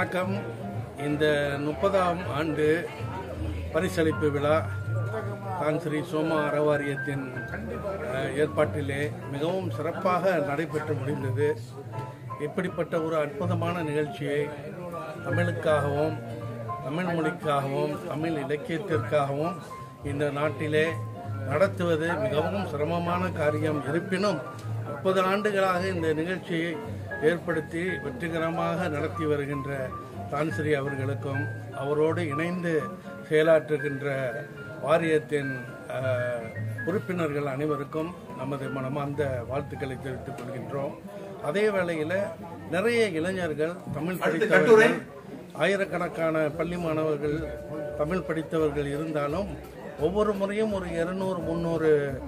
வணக்கம் இந்த முப்பதாம் ஆண்டு பரிசளிப்பு விழா தான் ஸ்ரீ சோமா அறவாரியத்தின் அஹ், ஏற்பாட்டிலே மிகவும் சிறப்பாக நடைபெற்று முடிந்தது இப்படிப்பட்ட ஒரு அற்புதமான நிகழ்ச்சியை தமிழுக்காகவும் தமிழ் மொழிக்காகவும் தமிழ் இலக்கியத்திற்காகவும் இந்த நாட்டிலே நடத்துவது மிகவும் சிரமமான காரியம் இருப்பினும் முப்பது ஆண்டுகளாக இந்த நிகழ்ச்சியை ஏற்படுத்தி வெற்றிகரமாக நடத்தி வருகின்ற தான்ஸ்ரீ அவர்களுக்கும் அவரோடு இணைந்து செயலாற்றுகின்ற வாரியத்தின் அஹ், உறுப்பினர்கள் அனைவருக்கும் நமது மனமார்ந்த வாழ்த்துக்களை தெரிவித்துக் கொள்கின்றோம் அதே வேளையில் நிறைய இளைஞர்கள் தமிழ் படித்தவர்கள் ஆயிரக்கணக்கான பள்ளி மாணவர்கள் தமிழ் படித்தவர்கள் இருந்தாலும் ஒவ்வொரு முறையும் ஒரு இருநூறு முந்நூறு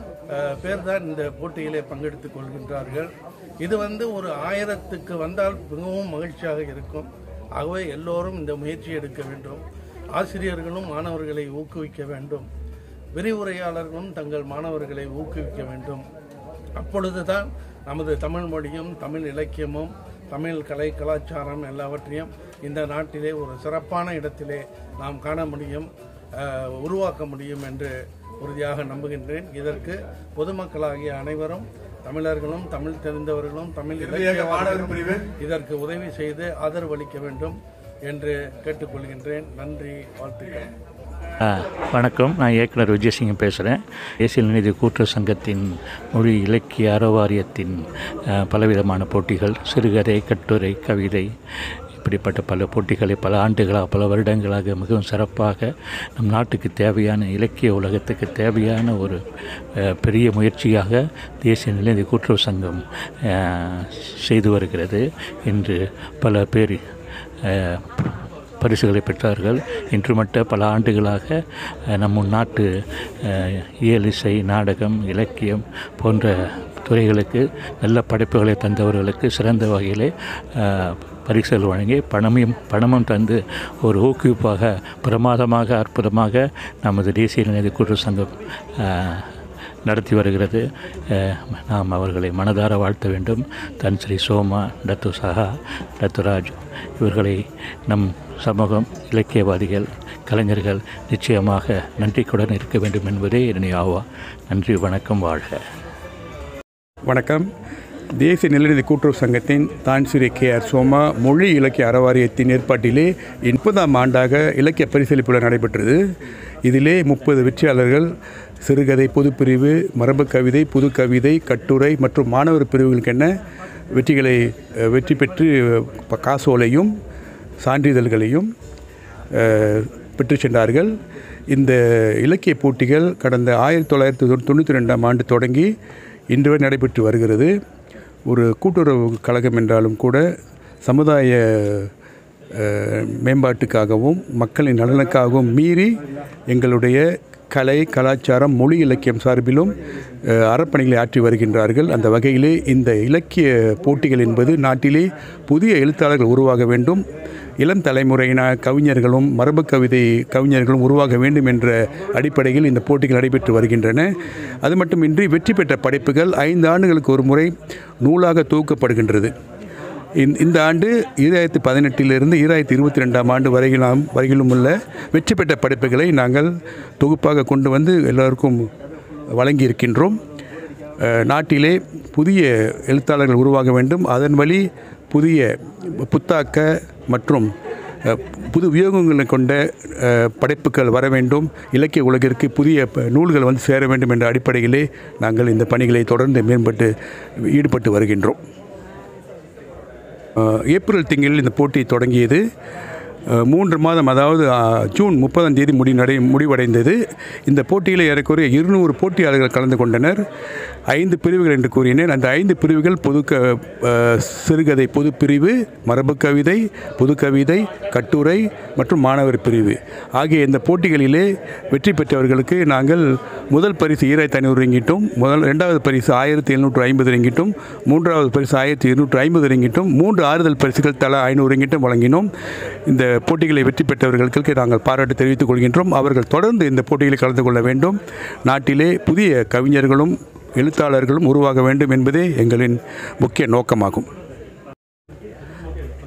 பேர் தான் இந்த போட்டியிலே பங்கெடுத்துக் கொள்கின்றார்கள் இது வந்து ஒரு ஆயிரத்துக்கு வந்தால் மிகவும் மகிழ்ச்சியாக இருக்கும் ஆகவே எல்லோரும் இந்த முயற்சி எடுக்க வேண்டும் ஆசிரியர்களும் மாணவர்களை ஊக்குவிக்க வேண்டும் விரிவுரையாளர்களும் தங்கள் மாணவர்களை ஊக்குவிக்க வேண்டும் அப்பொழுதுதான் நமது தமிழ் மொழியும் தமிழ் இலக்கியமும் தமிழ் கலை கலாச்சாரம் எல்லாவற்றையும் இந்த நாட்டிலே ஒரு சிறப்பான இடத்திலே நாம் காண முடியும் அஹ், உருவாக்க முடியும் என்று உறுதியாக நம்புகின்றேன் இதற்கு பொதுமக்களாகிய அனைவரும் தமிழர்களும் தமிழ் தெரிந்தவர்களும் தமிழ் இலக்கியவாதிகளும் இதற்கு உதவி செய்து ஆதரவளிக்க வேண்டும் என்று கேட்டுக்கொள்கின்றேன் நன்றி வாழ்த்துக்கள் ஆ, வணக்கம் நான் இயக்குனர் விஜயசிங்கம் பேசுகிறேன் தேசிய நீதி கூட்டுறவு சங்கத்தின் மொழி இலக்கிய அறவாரியத்தின் ஆ, பலவிதமான போட்டிகள் சிறுகதை கட்டுரை கவிதை இப்படிப்பட்ட பல போட்டிகளை பல ஆண்டுகளாக பல வருடங்களாக மிகவும் சிறப்பாக நம் நாட்டுக்கு தேவையான இலக்கிய உலகத்துக்கு தேவையான ஒரு ஆ, பெரிய முயற்சியாக தேசிய நிலைய கூட்டுறவு சங்கம் ஆ, செய்து வருகிறது இன்று பல பேர் ஆ, பரிசுகளை பெற்றார்கள் இன்று மட்டும் பல ஆண்டுகளாக அஹ், நம் நாட்டு அஹ், இயல் இசை நாடகம் இலக்கியம் போன்ற துறைகளுக்கு நல்ல படைப்புகளை தந்தவர்களுக்கு சிறந்த வகையிலே அஹ், பரிசுகள் வழங்கி பணமையும் பணமும் தந்து ஒரு ஊக்குவிப்பாக பிரமாதமாக அற்புதமாக நமது தேசிய நிதி கூட்டுறவு சங்கம் அஹ், நடத்தி வருகிறது அஹ், நாம் அவர்களை மனதார வாழ்த்த வேண்டும் தன் ஸ்ரீ சோமா டத்து சஹா டத்து ராஜ் இவர்களை நம் சமூகம் இலக்கியவாதிகள் கலைஞர்கள் நிச்சயமாக நன்றிக்குடன் இருக்க வேண்டும் என்பதே என்னுடைய ஆவா நன்றி வணக்கம் வாழ்க வணக்கம் தேசிய நிலநிதி கூட்டுறவு சங்கத்தின் தான்சிரி கே ஆர் சோமா மொழி இலக்கிய அறவாரியத்தின் ஏற்பாட்டிலே முப்பதாம் ஆண்டாக இலக்கிய பரிசளிப்பு விழா நடைபெற்றது இதிலே முப்பது வெற்றியாளர்கள் சிறுகதை பொதுப்பிரிவு மரபு கவிதை புது கவிதை கட்டுரை மற்றும் மாணவர் பிரிவுகளுக்கென வெற்றிகளை அஹ், வெற்றி பெற்று ப- காசோலையும் சான்றிதழ்களையும் அஹ், பெற்று சென்றார்கள் இந்த இலக்கிய போட்டிகள் கடந்த ஆயிரத்தி தொள்ளாயிரத்தி தொண்ணூற்றி ரெண்டாம் ஆண்டு தொடங்கி இன்று வரை நடைபெற்று வருகிறது ஒரு கூட்டுறவு கழகம் என்றாலும் கூட சமுதாய அஹ், மேம்பாட்டுக்காகவும் மக்களின் நலனுக்காகவும் மீறி எங்களுடைய கலை கலாச்சாரம் மொழி இலக்கியம் சார்பிலும் அஹ், அறப்பணிகளை ஆற்றி வருகின்றார்கள் அந்த வகையிலே இந்த இலக்கிய போட்டிகள் என்பது நாட்டிலே புதிய எழுத்தாளர்கள் உருவாக வேண்டும் இளம் தலைமுறையினர் கவிஞர்களும் மரபு கவிதை கவிஞர்களும் உருவாக வேண்டும் என்ற அடிப்படையில் இந்த போட்டிகள் நடைபெற்று வருகின்றன அது மட்டுமின்றி வெற்றி பெற்ற படைப்புகள் ஐந்து ஆண்டுகளுக்கு ஒரு முறை நூலாக தொகுக்கப்படுகின்றது இந்த- இந்த ஆண்டு ஈராயிரத்தி பதினெட்டிலிருந்து ஈராயிரத்தி இருபத்தி ரெண்டாம் ஆண்டு வரையிலாம் வரையிலும் உள்ள வெற்றி பெற்ற படைப்புகளை நாங்கள் தொகுப்பாக கொண்டு வந்து எல்லோருக்கும் வழங்கி இருக்கின்றோம் அஹ், நாட்டிலே புதிய எழுத்தாளர்கள் உருவாக வேண்டும் அதன் வழி புதிய புத்தாக்க மற்றும் அஹ், புது வியோகங்களை கொண்ட அஹ், படைப்புகள் வர வேண்டும் இலக்கிய உலகிற்கு புதிய ப- நூல்கள் வந்து சேர வேண்டும் என்ற அடிப்படையிலே நாங்கள் இந்த பணிகளை தொடர்ந்து மேம்பட்டு ஈடுபட்டு வருகின்றோம் அஹ், ஏப்ரல் திங்களில் இந்த போட்டி தொடங்கியது அஹ், மூன்று மாதம் அதாவது அஹ், ஜூன் முப்பதாம் தேதி முடி நடை முடிவடைந்தது இந்த போட்டியில் ஏறக்குறைய இருநூறு போட்டியாளர்கள் கலந்து கொண்டனர் ஐந்து பிரிவுகள் என்று கூறினேன் அந்த ஐந்து பிரிவுகள் பொது க அஹ், சிறுகதை பொது பிரிவு மரபு கவிதை புது கவிதை கட்டுரை மற்றும் மாணவர் பிரிவு ஆகிய இந்த போட்டிகளிலே வெற்றி பெற்றவர்களுக்கு நாங்கள் முதல் பரிசு ஈராயிரத்தி ஐநூறு ரிங்கிட்டும் முதல் ரெண்டாவது பரிசு ஆயிரத்தி எழுநூற்று ஐம்பது ரிங்கிட்டும் மூன்றாவது பரிசு ஆயிரத்தி இருநூற்று ஐம்பது ரிங்கிட்டும் மூன்று ஆறுதல் பரிசுகள் தலா ஐநூறு ரிங்கிட்டும் வழங்கினோம் இந்த போட்டிகளை வெற்றி பெற்றவர்களுக்கு நாங்கள் பாராட்டு தெரிவித்துக் கொள்கின்றோம் அவர்கள் தொடர்ந்து இந்த போட்டிகளில் கலந்து கொள்ள வேண்டும் நாட்டிலே புதிய கவிஞர்களும் எழுத்தாளர்களும் உருவாக வேண்டும் என்பதே எங்களின் முக்கிய நோக்கமாகும்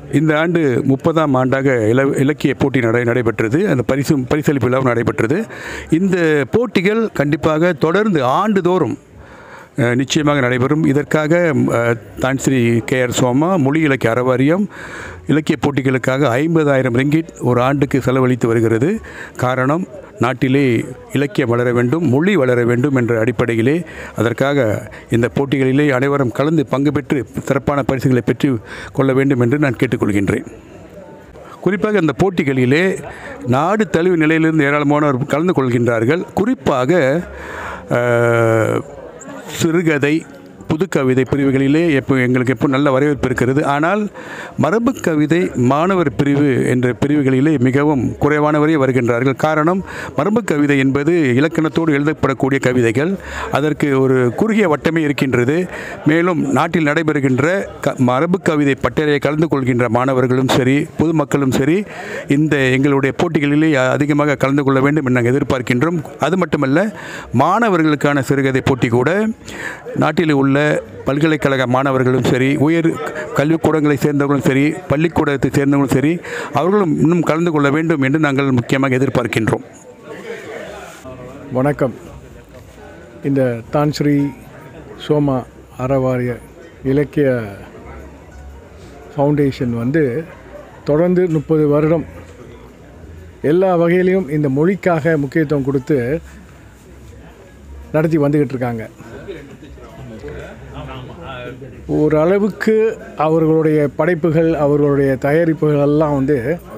இந்த ஆண்டு முப்பதாம் ஆண்டாக இல இலக்கிய போட்டி நடை நடைபெற்றது அந்த பரிசு பரிசளிப்பு விழா நடைபெற்றது இந்த போட்டிகள் கண்டிப்பாக தொடர்ந்து ஆண்டுதோறும் அஹ், நிச்சயமாக நடைபெறும் இதற்காக அஹ், தான் ஸ்ரீ கே ஆர் சோமா மொழி இலக்கிய அறவாரியம் இலக்கிய போட்டிகளுக்காக ஐம்பதாயிரம் ரிங்கிட் ஒரு ஆண்டுக்கு செலவழித்து வருகிறது காரணம் நாட்டிலே இலக்கியம் வளர வேண்டும் மொழி வளர வேண்டும் என்ற அடிப்படையிலே அதற்காக இந்த போட்டிகளிலே அனைவரும் கலந்து பங்கு பெற்று சிறப்பான பரிசுகளை பெற்று கொள்ள வேண்டும் என்று நான் கேட்டுக்கொள்கின்றேன் குறிப்பாக இந்த போட்டிகளிலே நாடு தழுவிய நிலையிலிருந்து ஏராளமானோர் கலந்து கொள்கின்றார்கள் குறிப்பாக அஹ், சிறுகதை புதுக்கவிதை பிரிவுகளிலே எப்போ எங்களுக்கு எப்போ நல்ல வரவேற்பு இருக்கிறது ஆனால் மரபு கவிதை மாணவர் பிரிவு என்ற பிரிவுகளிலே மிகவும் குறைவானவரே வருகின்றார்கள் காரணம் மரபு கவிதை என்பது இலக்கணத்தோடு எழுதப்படக்கூடிய கவிதைகள் அதற்கு ஒரு குறுகிய வட்டமே இருக்கின்றது மேலும் நாட்டில் நடைபெறுகின்ற க மரபு கவிதை பட்டறையை கலந்து கொள்கின்ற மாணவர்களும் சரி பொதுமக்களும் சரி இந்த எங்களுடைய போட்டிகளிலே அதிகமாக கலந்து கொள்ள வேண்டும் என்று நாங்கள் எதிர்பார்க்கின்றோம் அது மட்டுமல்ல மாணவர்களுக்கான சிறுகதை போட்டி கூட நாட்டில் உள்ள பல்கலைக்கழக மாணவர்களும் சரி உயர் கல்விக்கூடங்களை சேர்ந்தவர்களும் சரி பள்ளிக்கூடத்தை சேர்ந்தவர்களும் சரி அவர்களும் இன்னும் கலந்து கொள்ள வேண்டும் என்று நாங்கள் முக்கியமாக எதிர்பார்க்கின்றோம் வணக்கம் இந்த தான் ஸ்ரீ சோமா அறவாரிய இலக்கிய ஃபவுண்டேஷன் வந்து தொடர்ந்து முப்பது வருடம் எல்லா வகையிலையும் இந்த மொழிக்காக முக்கியத்துவம் கொடுத்து நடத்தி வந்துக்கிட்டு இருக்காங்க ஓரளவுக்கு அவர்களுடைய படைப்புகள் அவர்களுடைய தயாரிப்புகள் எல்லாம் வந்து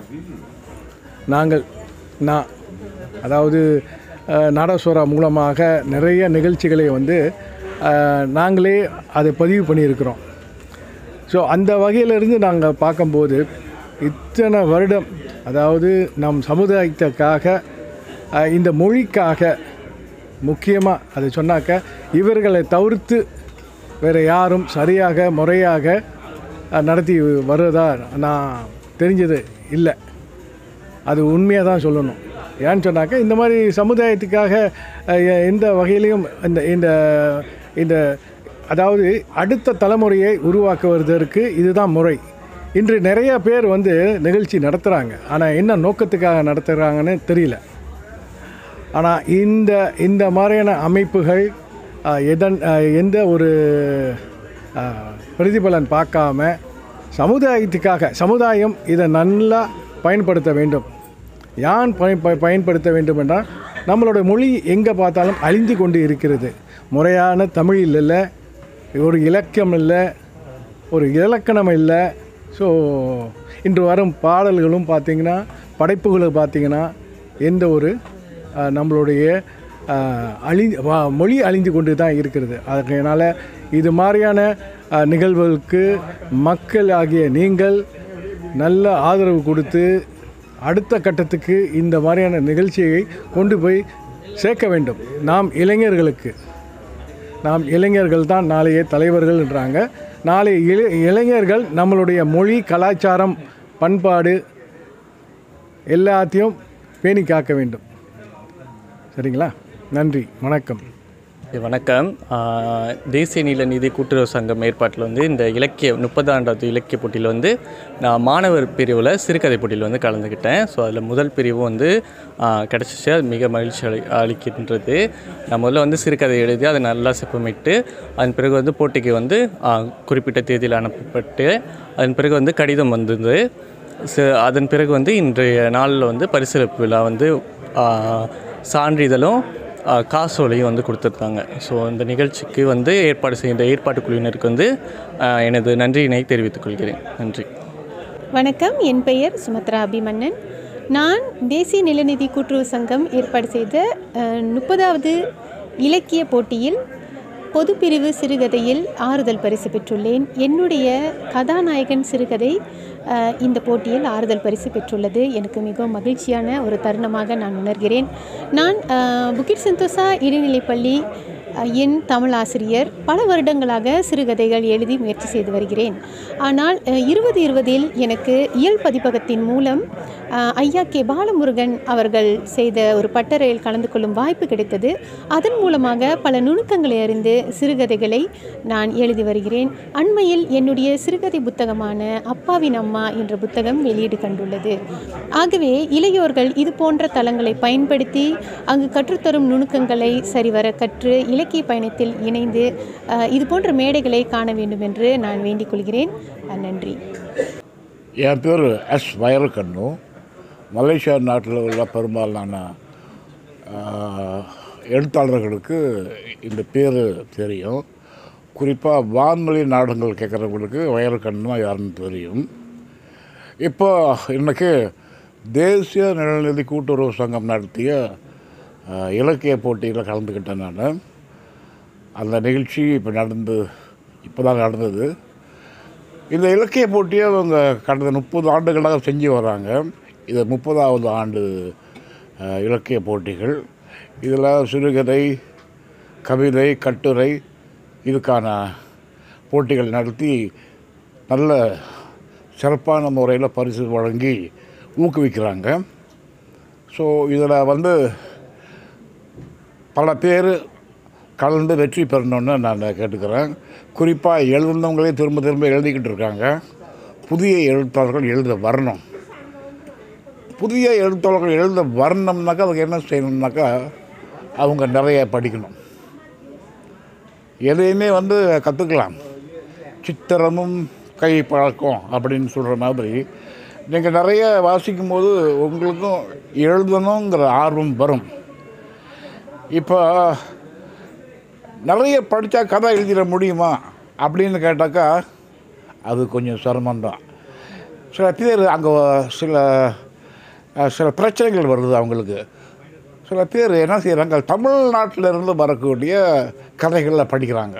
நாங்கள் நான் அதாவது அஹ், நாடஸ்வரா மூலமாக நிறைய நிகழ்ச்சிகளை வந்து அஹ், நாங்களே அதை பதிவு பண்ணியிருக்கிறோம் ஸோ அந்த வகையிலிருந்து நாங்கள் பார்க்கும்போது இத்தனை வருடம் அதாவது நம் சமுதாயத்துக்காக அஹ், இந்த மொழிக்காக முக்கியமாக அதை சொன்னாக்க இவர்களை தவிர்த்து வேறு யாரும் சரியாக முறையாக அஹ், நடத்தி வருவதா நான் தெரிஞ்சது இல்லை அது உண்மையாக தான் சொல்லணும் ஏன்னு சொன்னாக்கா இந்த மாதிரி சமுதாயத்துக்காக அஹ், எ- எந்த வகையிலையும் இந்த இந்த இந்த அதாவது அடுத்த தலைமுறையை உருவாக்குவதற்கு இதுதான் முறை இன்று நிறைய பேர் வந்து நிகழ்ச்சி நடத்துகிறாங்க ஆனால் என்ன நோக்கத்துக்காக நடத்துகிறாங்கன்னு தெரியல ஆனால் இந்த இந்த மாதிரியான அமைப்புகள் அஹ், எதன் அஹ், எந்த ஒரு அஹ், பிரதிபலன் பார்க்காம சமுதாயத்துக்காக சமுதாயம் இதை நல்லா பயன்படுத்த வேண்டும் யான் பயன் ப- பயன்படுத்த வேண்டும் என்றால் நம்மளோட மொழி எங்கே பார்த்தாலும் அழிந்து கொண்டு இருக்கிறது முறையான தமிழ் இல்லை ஒரு இலக்கியம் இல்லை ஒரு இலக்கணம் இல்லை ஸோ இன்று வரும் பாடல்களும் பார்த்திங்கன்னா படைப்புகளும் பார்த்திங்கன்னா எந்த ஒரு அஹ், நம்மளுடைய அஹ், அழி வா- மொழி அழிந்து கொண்டு தான் இருக்கிறது அதனால் இது மாதிரியான அஹ், நிகழ்வுகளுக்கு மக்கள் ஆகிய நீங்கள் நல்ல ஆதரவு கொடுத்து அடுத்த கட்டத்துக்கு இந்த மாதிரியான நிகழ்ச்சியை கொண்டு போய் சேர்க்க வேண்டும் நாம் இளைஞர்களுக்கு நாம் இளைஞர்கள் தான் நாளைய தலைவர்கள்ன்றாங்க நாளைய இளை இளைஞர்கள் நம்மளுடைய மொழி கலாச்சாரம் பண்பாடு எல்லாத்தையும் பேணி காக்க வேண்டும் சரிங்களா நன்றி வணக்கம் வணக்கம் ஆஹ் தேசிய நீல நிதி கூட்டுறவு சங்கம் ஏற்பாட்டில் வந்து இந்த இலக்கிய முப்பதாண்டாவது இலக்கிய போட்டியில் வந்து நான் மாணவர் பிரிவில் சிறுகதை போட்டியில் வந்து கலந்துக்கிட்டேன் ஸோ அதில் முதல் பிரிவு வந்து ஆஹ் கிடச்சிச்சு அது மிக மகிழ்ச்சி அளி அளிக்கின்றது நான் முதல்ல வந்து சிறுகதை எழுதி அதை நல்லா செப்பமிட்டு அதன் பிறகு வந்து போட்டிக்கு வந்து ஆஹ் குறிப்பிட்ட தேதியில் அனுப்பப்பட்டு அதன் பிறகு வந்து கடிதம் வந்தது ச- அதன் பிறகு வந்து இன்றைய நாளில் வந்து பரிசளிப்பு விழா வந்து ஆஹ் சான்றிதழும் ஆஹ் காசோலையும் வந்து கொடுத்துருந்தாங்க ஸோ இந்த நிகழ்ச்சிக்கு வந்து ஏற்பாடு செய்த ஏற்பாட்டு குழுவினருக்கு வந்து ஆஹ் எனது நன்றியினை தெரிவித்துக் கொள்கிறேன் நன்றி வணக்கம் என் பெயர் சுமத்ரா அபிமன்னன் நான் தேசிய நிலநிதி கூட்டுறவு சங்கம் ஏற்பாடு செய்த அஹ், முப்பதாவது இலக்கிய போட்டியில் பொதுப்பிரிவு சிறுகதையில் ஆறுதல் பரிசு பெற்றுள்ளேன் என்னுடைய கதாநாயகன் சிறுகதை அஹ், இந்த போட்டியில் ஆறுதல் பரிசு பெற்றுள்ளது எனக்கு மிகவும் மகிழ்ச்சியான ஒரு தருணமாக நான் உணர்கிறேன் நான் அஹ், புக்கிட் சந்தோஷா இடைநிலைப்பள்ளி அஹ், என் தமிழ் ஆசிரியர் பல வருடங்களாக சிறுகதைகள் எழுதி முயற்சி செய்து வருகிறேன் ஆனால் அஹ், இருபது இருபதில் எனக்கு இயல் பதிப்பகத்தின் மூலம் அஹ், ஐயா கே பாலமுருகன் அவர்கள் செய்த ஒரு பட்டறையில் கலந்து கொள்ளும் வாய்ப்பு கிடைத்தது அதன் மூலமாக பல நுணுக்கங்களை அறிந்து சிறுகதைகளை நான் எழுதி வருகிறேன் அண்மையில் என்னுடைய சிறுகதை புத்தகமான அப்பாவின் அம்மா என்ற புத்தகம் வெளியீடு கண்டுள்ளது ஆகவே இளையோர்கள் இது போன்ற தளங்களை பயன்படுத்தி அங்கு கற்றுத்தரும் நுணுக்கங்களை சரிவர கற்று இலக்கிய பயணத்தில் இணைந்து அஹ், இது போன்ற மேடைகளை காண வேண்டும் என்று நான் வேண்டிக் கொள்கிறேன் அஹ், நன்றி என் பேர் எஸ் வைரக்கண்ணு மலேசியா நாட்டில் உள்ள பெரும்பாலான ஆஹ், எழுத்தாளர்களுக்கு இந்த பேர் தெரியும் குறிப்பாக வான்மொழி நாடகங்கள் கேட்குறவங்களுக்கு வைரக்கண்ணு யாருன்னு தெரியும் இப்போ இன்னைக்கு தேசிய நிலநிதி கூட்டுறவு சங்கம் நடத்திய ஆஹ், இலக்கிய போட்டியில் கலந்துக்கிட்டேன் நான் அந்த நிகழ்ச்சி இப்போ நடந்து இப்போ தான் நடந்தது இந்த இலக்கிய போட்டியை அவங்க கடந்த முப்பது ஆண்டுகளாக செஞ்சு வராங்க இது முப்பதாவது ஆண்டு அஹ், இலக்கிய போட்டிகள் இதில் சிறுகதை கவிதை கட்டுரை இதுக்கான போட்டிகள் நடத்தி நல்ல சிறப்பான முறையில் பரிசு வழங்கி ஊக்குவிக்கிறாங்க ஸோ இதில் வந்து பல பேர் கலந்து வெற்றி பெறணும்னு நான் கேட்டுக்கிறேன் குறிப்பாக எழுதுனவங்களே திரும்ப திரும்ப எழுதிக்கிட்டு இருக்காங்க புதிய எழுத்தாளர்கள் எழுத வரணும் புதிய எழுத்தாளர்கள் எழுத வரணும்னாக்கா அதுக்கு என்ன செய்யணும்னாக்கா அவங்க நிறைய படிக்கணும் எதையுமே வந்து கற்றுக்கலாம் சித்திரமும் கை பழக்கம் அப்படின்னு சொல்கிற மாதிரி நீங்கள் நிறைய வாசிக்கும் போது உங்களுக்கும் எழுதணுங்கிற ஆர்வம் வரும் இப்போ நிறைய படித்தா கதை எழுதிட முடியுமா அப்படின்னு கேட்டாக்கா அது கொஞ்சம் சிரமம்தான் சில பேர் அங்கே சில அஹ், சில பிரச்சனைகள் வருது அவங்களுக்கு சில பேர் என்ன செய்கிறாங்க தமிழ்நாட்டில் இருந்து வரக்கூடிய கதைகளை படிக்கிறாங்க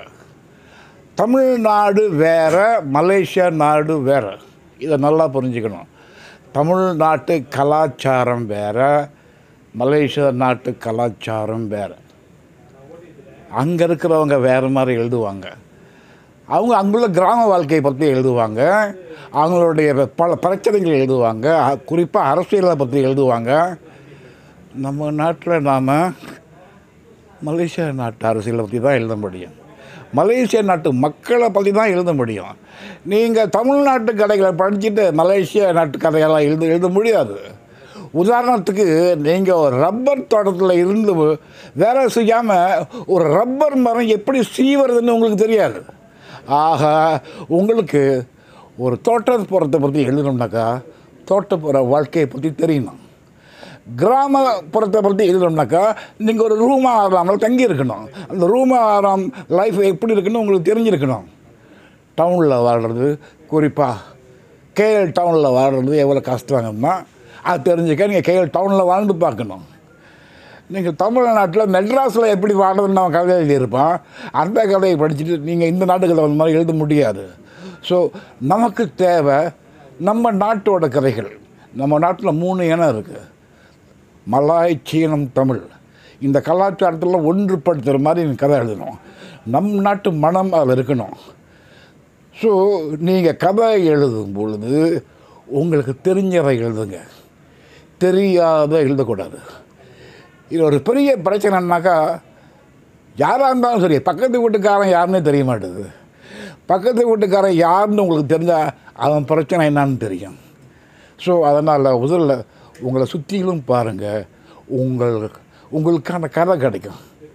தமிழ்நாடு வேற மலேசியா நாடு வேற இதை நல்லா புரிஞ்சுக்கணும் தமிழ்நாட்டு கலாச்சாரம் வேற மலேசியா நாட்டு கலாச்சாரம் வேற அங்கே இருக்கிறவங்க வேறு மாதிரி எழுதுவாங்க அவங்க அங்குள்ள கிராம வாழ்க்கையை பற்றி எழுதுவாங்க அவங்களுடைய பல பிரச்சனைகள் எழுதுவாங்க குறிப்பாக அரசியலை பற்றி எழுதுவாங்க நம்ம நாட்டில் நாம் மலேசியா நாட்டு அரசியலை பற்றி தான் எழுத முடியும் மலேசியா நாட்டு மக்களை பற்றி தான் எழுத முடியும் நீங்கள் தமிழ்நாட்டு கதைகளை படிச்சுட்டு மலேசியா நாட்டு கதையெல்லாம் எழுத எழுத முடியாது உதாரணத்துக்கு நீங்கள் ஒரு ரப்பர் தோட்டத்தில் இருந்து வேலை செய்யாமல் ஒரு ரப்பர் மரம் எப்படி சீவறதுன்னு உங்களுக்கு தெரியாது ஆக உங்களுக்கு ஒரு தோட்டப்புறத்தை பற்றி எழுதணும்னாக்கா தோட்டப்புற வாழ்க்கையை பற்றி தெரியணும் கிராமப்புறத்தை பற்றி எழுதணும்னாக்கா நீங்கள் ஒரு ரூம் ஆறாமல் தங்கி இருக்கணும் அந்த ரூம் ஆறாம் லைஃப் எப்படி இருக்குன்னு உங்களுக்கு தெரிஞ்சிருக்கணும் டவுனில் வாழ்கிறது குறிப்பாக கேஎல் டவுனில் வாழ்கிறது எவ்வளோ கஷ்டங்கன்னா அது தெரிஞ்சுக்க நீங்கள் கேஎல் டவுனில் வாழ்ந்து பார்க்கணும் நீங்கள் தமிழ்நாட்டில் மெட்ராஸில் எப்படி வாழ்றதுன்னு அவன் கதை எழுதியிருப்பான் அந்த கதையை படிச்சுட்டு நீங்கள் இந்த நாட்டுகளை அந்த மாதிரி எழுத முடியாது ஸோ நமக்கு தேவை நம்ம நாட்டோட கதைகள் நம்ம நாட்டில் மூணு இனம் இருக்குது மலாய் சீனம் தமிழ் இந்த கலாச்சாரத்தில் ஒன்றுபடுத்துகிற மாதிரி நீங்க கதை எழுதணும் நம் நாட்டு மனம் அதில் இருக்கணும் ஸோ நீங்கள் கதை எழுதும் பொழுது உங்களுக்கு தெரிஞ்சதை எழுதுங்க தெரியாத எழுதக்கூடாது இது ஒரு பெரிய பிரச்சனைனாக்கா யாராக இருந்தாலும் சரி பக்கத்து வீட்டுக்காரன் யாருன்னே தெரிய மாட்டேது பக்கத்து வீட்டுக்காரன் யாருன்னு உங்களுக்கு தெரிஞ்சால் அவன் பிரச்சனை என்னன்னு தெரியும் ஸோ அதனால் முதல்ல உங்களை சுற்றிலும் பாருங்கள் உங்கள் உங்களுக்கான கதை கிடைக்கும்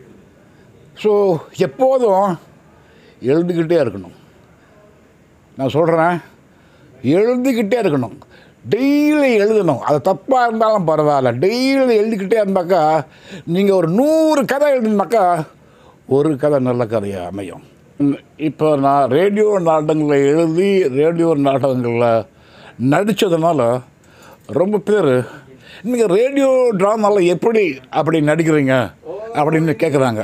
ஸோ எப்போதும் எழுதிக்கிட்டே இருக்கணும் நான் சொல்கிறேன் எழுதிக்கிட்டே இருக்கணும் டெய்லி எழுதணும் அது தப்பாக இருந்தாலும் பரவாயில்ல டெய்லி எழுதிக்கிட்டே இருந்தாக்கா நீங்கள் ஒரு நூறு கதை எழுதினாக்கா ஒரு கதை நல்ல கதையாக அமையும் இப்போ நான் ரேடியோ நாடகங்களை எழுதி ரேடியோ நாடகங்களில் நடித்ததுனால ரொம்ப பேர் நீங்கள் ரேடியோ ட்ராமாவில் எப்படி அப்படி நடிக்கிறீங்க அப்படின்னு கேட்குறாங்க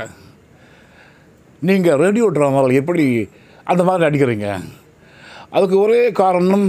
நீங்கள் ரேடியோ ட்ராமாவில் எப்படி அந்த மாதிரி நடிக்கிறீங்க அதுக்கு ஒரே காரணம்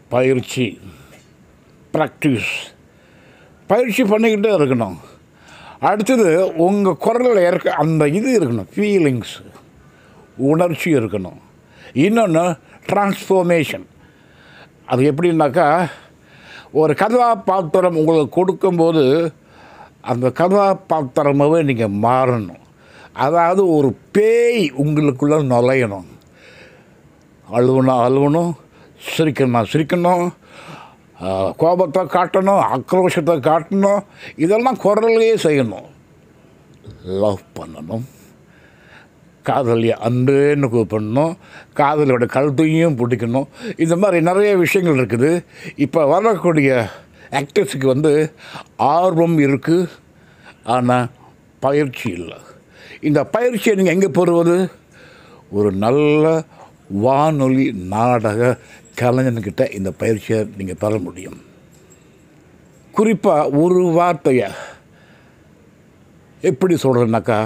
பயிற்சி ப்ராக்டிஸ் பயிற்சி பண்ணிக்கிட்டே இருக்கணும் அடுத்தது உங்கள் குரலில் இருக்க அந்த இது இருக்கணும் ஃபீலிங்ஸ் உணர்ச்சி இருக்கணும் இன்னொன்று டிரான்ஸ்ஃபர்மேஷன் அது எப்படின்னாக்கா ஒரு கதாபாத்திரம் உங்களுக்கு கொடுக்கும்போது அந்த கதாபாத்திரமாகவே நீங்கள் மாறணும் அதாவது ஒரு பேய் உங்களுக்குள்ளே நுழையணும் அழுவனா அழுவணும் சிரிக்கணும்னா சிரிக்கணும் ஆ, கோபத்தை காட்டணும் ஆக்ரோஷத்தை காட்டணும் இதெல்லாம் குரல்லையே செய்யணும் லவ் பண்ணணும் காதலியை அன்பேன்னு கூப்பிடணும் காதலியோட கழுத்தையும் பிடிக்கணும் இந்த மாதிரி நிறைய விஷயங்கள் இருக்குது இப்போ வரக்கூடிய ஆக்டர்ஸுக்கு வந்து ஆர்வம் இருக்குது ஆனால் பயிற்சி இல்லை இந்த பயிற்சியை நீங்கள் எங்கே பெறுவது ஒரு நல்ல வானொலி நாடக கலைஞன்கிட்ட இந்த பயிற்சியை நீங்கள் பெற முடியும் குறிப்பாக ஒரு வார்த்தையை எப்படி சொல்கிறேன்னாக்கா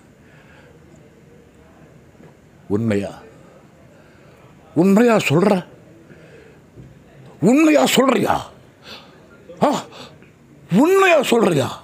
உண்மையா உண்மையா சொல்ற உண்மையா சொல்றியா ஆ, உண்மையா சொல்றியா